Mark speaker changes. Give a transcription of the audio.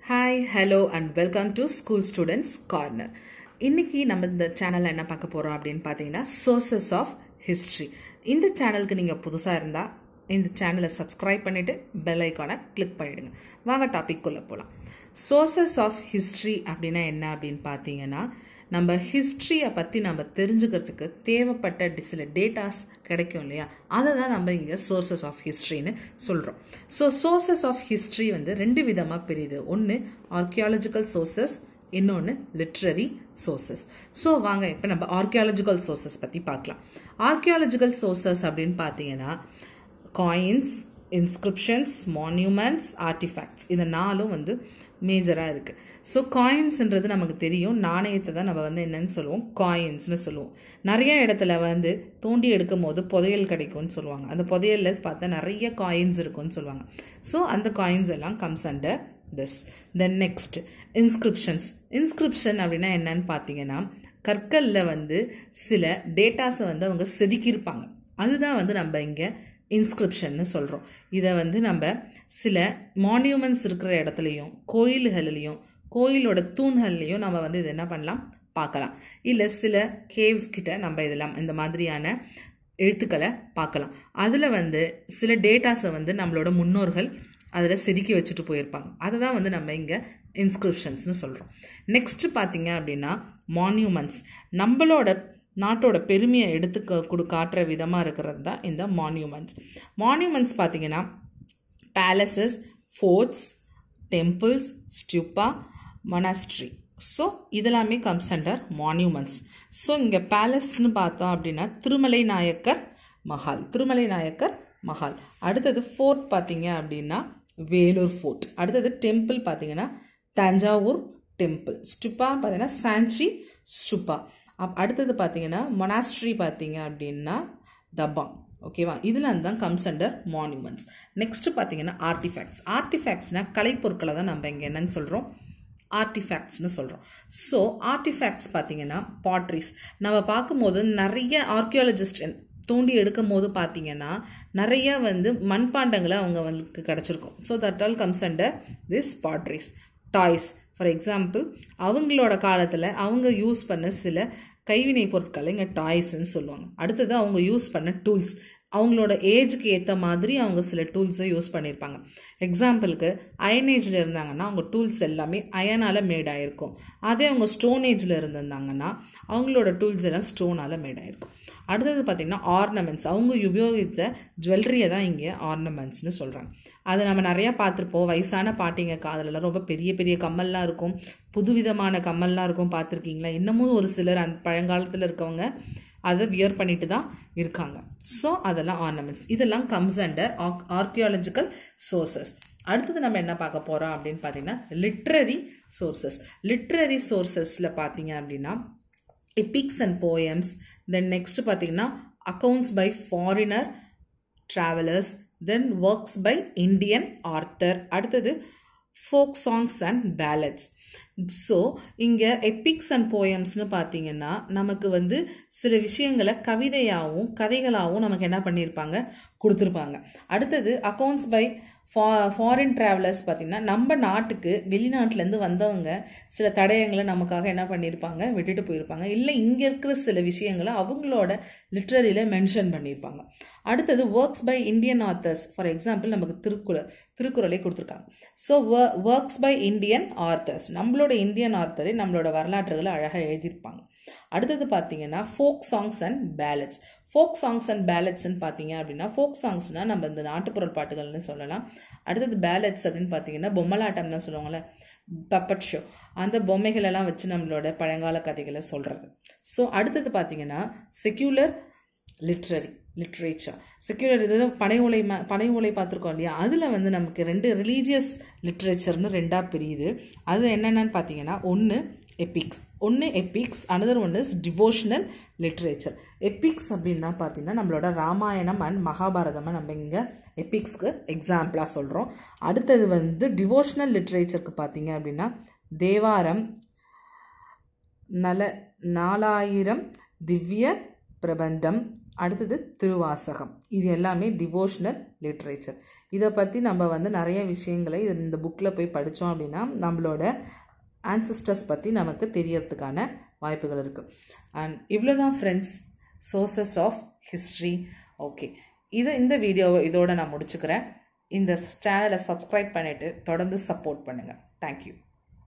Speaker 1: hi hello and welcome to school students corner இன்னைக்கு நம்ம இந்த சேனலில் என்ன பார்க்க போகிறோம் அப்படின்னு பார்த்தீங்கன்னா சோர்சஸ் ஆஃப் ஹிஸ்ட்ரி இந்த சேனலுக்கு நீங்கள் புதுசாக இருந்தால் இந்த சேனலை சப்ஸ்கிரைப் பண்ணிவிட்டு பெல் ஐக்கானை கிளிக் பண்ணிவிடுங்க வாங்க டாபிக் குள்ளே போகலாம் சோர்சஸ் ஆஃப் ஹிஸ்ட்ரி அப்படின்னா என்ன அப்படின்னு பார்த்தீங்கன்னா நம்ம ஹிஸ்ட்ரியை பற்றி நம்ம தெரிஞ்சுக்கிறதுக்கு தேவைப்பட்ட டி- சில டேட்டாஸ் கிடைக்கும் இல்லையா அதை தான் நம்ம இங்கே சோர்சஸ் ஆஃப் ஹிஸ்ட்ரின்னு சொல்கிறோம் ஸோ சோர்சஸ் ஆஃப் ஹிஸ்ட்ரி வந்து ரெண்டு விதமாக பிரியுது ஒன்று ஆர்கியாலஜிக்கல் சோர்சஸ் இன்னொன்று லிட்ரரி சோர்சஸ் ஸோ வாங்க இப்போ நம்ம ஆர்கியாலஜிக்கல் சோர்சஸ் பற்றி பார்க்கலாம் ஆர்கியாலஜிக்கல் சோர்சஸ் அப்படின்னு பார்த்தீங்கன்னா காயின்ஸ் இன்ஸ்கிரிப்ஷன்ஸ் மான்யூமெண்ட்ஸ் ஆர்டிஃபேக்ட்ஸ் இது நாலும் வந்து மேஜராக இருக்குது ஸோ காயின்ஸ்ன்றது நமக்கு தெரியும் நாணயத்தை தான் நம்ம வந்து என்னன்னு சொல்லுவோம் காயின்ஸ்னு சொல்லுவோம் நிறைய இடத்துல வந்து தோண்டி எடுக்கும் போது புதையல் கிடைக்கும்னு சொல்லுவாங்க அந்த புதையலில் பார்த்தா நிறைய காயின்ஸ் இருக்கும்னு சொல்லுவாங்க ஸோ அந்த காயின்ஸ் எல்லாம் comes under this then next inscriptions inscription அப்படின்னா என்னன்னு பார்த்தீங்கன்னா கற்களில் வந்து சில டேட்டாஸை வந்து அவங்க செதுக்கியிருப்பாங்க அதுதான் வந்து நம்ம இங்கே இன்ஸ்கிரிப்ஷன்னு சொல்கிறோம் இதை வந்து நம்ம சில மான்யூமெண்ட்ஸ் இருக்கிற இடத்துலையும் கோயில்கள்லையும் கோயிலோட தூண்கள்லையும் நம்ம வந்து இது என்ன பண்ணலாம் பார்க்கலாம் இல்லை சில கேவ்ஸ் கிட்ட நம்ம இதெல்லாம் இந்த மாதிரியான எழுத்துக்களை பார்க்கலாம் அதில் வந்து சில டேட்டாஸை வந்து நம்மளோட முன்னோர்கள் அதில் செதுக்கி வச்சுட்டு போயிருப்பாங்க அதை தான் வந்து நம்ம இங்கே இன்ஸ்கிரிப்ஷன்ஸ்னு சொல்கிறோம் நெக்ஸ்ட் பார்த்தீங்க அப்படின்னா மான்யூமெண்ட்ஸ் நம்மளோட நாட்டோட பெருமையை எடுத்து க- கொடு காட்டுற விதமாக இருக்கிறது தான் இந்த மான்யூமெண்ட்ஸ் மான்யூமெண்ட்ஸ் பார்த்தீங்கன்னா palaces forts temples stupa monastery so இதெல்லாமே கம்ஸ் அண்டர் மான்யூமெண்ட்ஸ் ஸோ இங்கே பேலஸ்னு பார்த்தோம் அப்படின்னா திருமலை நாயக்கர் மஹால் திருமலை நாயக்கர் மஹால் அடுத்தது ஃபோர்ட் பார்த்தீங்க அப்படின்னா வேலூர் ஃபோர்ட் அடுத்தது டெம்பிள் பார்த்தீங்கன்னா தஞ்சாவூர் டெம்பிள் ஸ்டுப்பா பார்த்தீங்கன்னா சாஞ்சி ஸ்டுப்பா அப் அடுத்தது பார்த்தீங்கன்னா மொனாஸ்ட்ரி பார்த்தீங்க அப்படின்னா தபாங் ஓகேவா இதில் தான் கம்ஸ் அண்டர் மான்யூமெண்ட்ஸ் நெக்ஸ்ட் பார்த்தீங்கன்னா ஆர்டிஃபேக்ட்ஸ் ஆர்டிஃபேக்ட்ஸ்னால் கலைப்பொருட்களை தான் நம்ம இங்கே என்னன்னு சொல்கிறோம் ஆர்டிஃபேக்ட்ஸ்னு சொல்கிறோம் ஸோ ஆர்டிஃபேக்ட்ஸ் பார்த்தீங்கன்னா பாட்ரிஸ் நம்ம பார்க்கும்போது நிறைய ஆர்கியாலஜிஸ்ட் தோண்டி எடுக்கும் போது பார்த்தீங்கன்னா நிறைய வந்து மண்பாண்டங்களை அவங்க வந்து கிடச்சிருக்கும் so that all comes under this potteries toys for example அவங்களோட காலத்தில் அவங்க யூஸ் பண்ண சில கைவினை பொருட்களை இங்கே டாய்ஸ்ன்னு சொல்லுவாங்க அடுத்தது அவங்க யூஸ் பண்ண டூல்ஸ் அவங்களோட ஏஜுக்கு ஏற்ற மாதிரி அவங்க சில டூல்ஸை யூஸ் பண்ணியிருப்பாங்க எக்ஸாம்பிளுக்கு அயன் ஏஜில் இருந்தாங்கன்னா அவங்க டூல்ஸ் எல்லாமே அயனால் மேட் ஆகிருக்கும் அதே அவங்க ஸ்டோன் ஏஜில் இருந்திருந்தாங்கன்னா அவங்களோட டூல்ஸ் எல்லாம் ஸ்டோனால் மேட் ஆகிருக்கும் அடுத்தது பார்த்திங்கன்னா ஆர்னமெண்ட்ஸ் அவங்க உபயோகித்த ஜுவல்லரியை தான் இங்கே ஆர்னமெண்ட்ஸ்னு சொல்கிறாங்க அதை நம்ம நிறையா பார்த்துருப்போம் வயசான பாட்டிங்க காதலெல்லாம் ரொம்ப பெரிய பெரிய கம்மல்லாம் இருக்கும் புதுவிதமான கம்மல்லாம் இருக்கும் பார்த்துருக்கீங்களா இன்னமும் ஒரு சிலர் அந்த பழங்காலத்தில் இருக்கவங்க அதை வியர் பண்ணிட்டு தான் இருக்காங்க ஸோ அதெல்லாம் ஆர்னமெண்ட்ஸ் இதெல்லாம் கம்ஸ் அண்டர் ஆர்கியாலஜிக்கல் சோர்சஸ் அடுத்தது நம்ம என்ன பார்க்க போகிறோம் அப்படின்னு பார்த்தீங்கன்னா லிட்ரரி சோர்சஸ் லிட்ரரி சோர்சஸில் பார்த்தீங்க அப்படின்னா epics and poems then next பார்த்தீங்கன்னா accounts by foreigner travellers then works by Indian author அடுத்தது folk songs and ballads so இங்கே எபிக்ஸ் அண்ட் போயம்ஸ்னு பார்த்தீங்கன்னா நமக்கு வந்து சில விஷயங்களை கவிதையாகவும் கதைகளாகவும் நமக்கு என்ன பண்ணியிருப்பாங்க கொடுத்துருப்பாங்க அடுத்தது அக்கவுண்ட்ஸ் பை ஃபா ஃபாரின் ட்ராவலர்ஸ் பார்த்திங்கன்னா நம்ம நாட்டுக்கு வெளிநாட்டிலேருந்து வந்தவங்க சில தடயங்களை நமக்காக என்ன பண்ணியிருப்பாங்க விட்டுட்டு போயிருப்பாங்க இல்லை இங்கே இருக்கிற சில விஷயங்களை அவங்களோட லிட்ரரியில் மென்ஷன் பண்ணியிருப்பாங்க அடுத்தது works by Indian authors for example நமக்கு திருக்குறள் திருக்குறளை கொடுத்துருக்காங்க so works by Indian authors நம்மளோட இந்தியன் ஆர்த்தரை நம்மளோட வரலாற்றுகளை அழகாக எழுதியிருப்பாங்க அடுத்தது பார்த்தீங்கன்னா folk songs and ballads folk songs and பேலட்ஸ்ன்னு பார்த்தீங்க அப்படின்னா ஃபோக் சாங்ஸ்னால் நம்ம இந்த நாட்டுப்புறல் பாட்டுகள்னு சொல்லலாம் அடுத்தது பேலட்ஸ் அப்படின்னு பார்த்தீங்கன்னா பொம்மலாட்டம்னு சொல்லுவாங்கள்ல பப்பட் ஷோ அந்த பொம்மைகள் எல்லாம் வச்சு நம்மளோட பழங்கால கதைகளை சொல்கிறது ஸோ அடுத்தது பார்த்தீங்கன்னா செக்யூலர் லிட்ரரி லிட்ரேச்சர் செக்யூலர் இது பனை ஓலை ம பனை ஓலை பார்த்துருக்கோம் இல்லையா அதில் வந்து நமக்கு ரெண்டு ரிலீஜியஸ் லிட்ரேச்சர்னு ரெண்டாக பிரியுது அது என்னென்னு பார்த்தீங்கன்னா ஒன்று எபிக்ஸ் ஒன்று epics another one is devotional literature epics அப்படின்னா பார்த்தீங்கன்னா நம்மளோட ராமாயணம் அண்ட் மகாபாரதமாக நம்ம இங்கே எபிக்ஸ்க்கு எக்ஸாம்பிளாக சொல்கிறோம் அடுத்தது வந்து டிவோஷனல் லிட்ரேச்சருக்கு பார்த்தீங்க அப்படின்னா தேவாரம் நல நாலாயிரம் திவ்ய பிரபந்தம் அடுத்தது திருவாசகம் இது எல்லாமே டிவோஷனல் லிட்ரேச்சர் இதை பற்றி நம்ம வந்து நிறைய விஷயங்களை இது- இந்த புக்கில் போய் படித்தோம் அப்படின்னா நம்மளோட ஆன்சிஸ்டர்ஸ் பற்றி நமக்கு தெரியறதுக்கான வாய்ப்புகள் இருக்குது அண்ட் இவ்வளோ தான் friends sources of history okay இது இந்த வீடியோவை இதோட நான் முடிச்சுக்கிறேன் இந்த சேனலை சப்ஸ்கிரைப் பண்ணிவிட்டு தொடர்ந்து சப்போர்ட் பண்ணுங்கள் தேங்க்யூ